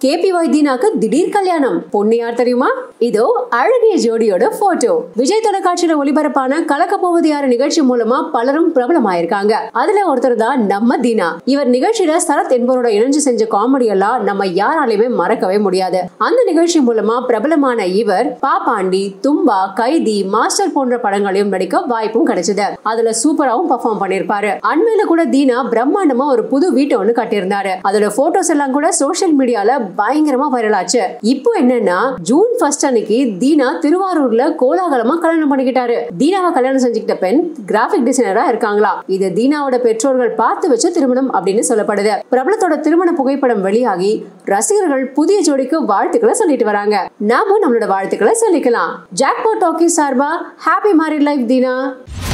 KPY தீனாக்கு திடீர் கல்யாணம் பொண்ணு யார் தெரியுமா இதோ அழகிய ஜோடியோட போட்டோ விஜய் தொலைக்காட்சியில ஒளிபரப்பான கலக்க போவது யாரு நிகழ்ச்சி மூலமா பலரும் பிரபலமாயிருக்காங்க அதுல ஒருத்தர் தான் நம்ம தீனா இவர் நிகழ்ச்சியில சரத் என்பவரோட இணைஞ்சு செஞ்ச காமெடி எல்லாம் நம்ம யாராலையுமே மறக்கவே முடியாது அந்த நிகழ்ச்சி மூலமா பிரபலமான இவர் பாப்பாண்டி தும்பா கைதி மாஸ்டர் போன்ற படங்களையும் நடிக்க வாய்ப்பும் கிடைச்சது அதுல சூப்பராவும் பர்ஃபார்ம் பண்ணிருப்பாரு அண்மையில கூட தீனா பிரம்மாண்டமா ஒரு புது வீட்டை ஒண்ணு கட்டியிருந்தாரு அதோட போட்டோஸ் எல்லாம் கூட சோசியல் மீடியால பயங்கரமா வைரல் ஆச்சு இப்போ என்னன்னா ஜூன் ஃபர்ஸ்ட் அன்னைக்கு தீனா திருவாரூர்ல கோலாகலமா கல்யாணம் பண்ணிக்கிட்டாரு தீனாவை கல்யாணம் செஞ்சுக்கிட்ட பெண் கிராபிக் டிசைனரா இருக்காங்களா இது தீனாவோட பெற்றோர்கள் பார்த்து வச்ச திருமணம் அப்படின்னு சொல்லப்படுது பிரபலத்தோட திருமண புகைப்படம் வெளியாகி ரசிகர்கள் புதிய ஜோடிக்கு வாழ்த்துக்களை சொல்லிட்டு வராங்க நாமும் நம்மளோட வாழ்த்துக்களை சொல்லிக்கலாம் ஜாக்பாட் டாக்கி சார்பா ஹாப்பி மேரிட் லைஃப் தீனா